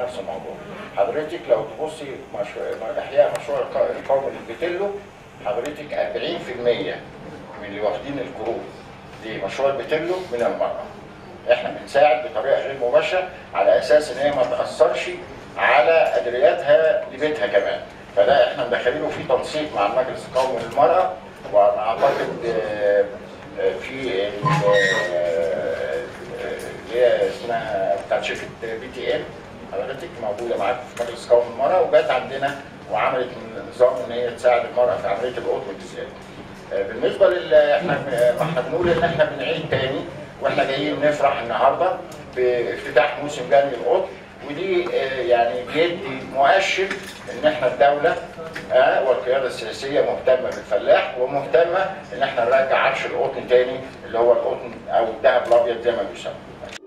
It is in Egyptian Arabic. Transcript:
نفس الموضوع حضرتك لو تبصي مشروع احياء مشروع الق- القومي للبتلو حضرتك 40% من اللي واخدين القروض لمشروع البتلو من المراه احنا بنساعد بطريقه غير مباشره على اساس ان هي ما تاثرش على ادرياتها لبيتها كمان فده احنا مدخلينه في تنسيق مع المجلس القومي للمراه واعتقد آه، آه، في ال- آه، اللي هي اسمها بتاعت شركه بي تي ام حضرتك موجوده معاك في مجلس قومي المراه وجات عندنا وعملت نظام ان هي تساعد المراه في عمليه القطن بالذات. آه، بالنسبه لل احنا ما احنا بنقول ان احنا بنعيد تاني واحنا جايين نفرح النهارده بافتتاح موسم جني القطن ودي آه، يعني بيدي مؤشر ان احنا الدوله آه، والقياده السياسيه مهتمه بالفلاح ومهتمه ان احنا نرجع عرش القطن تاني اللي هو القطن او الذهب الابيض زي ما بيسمى.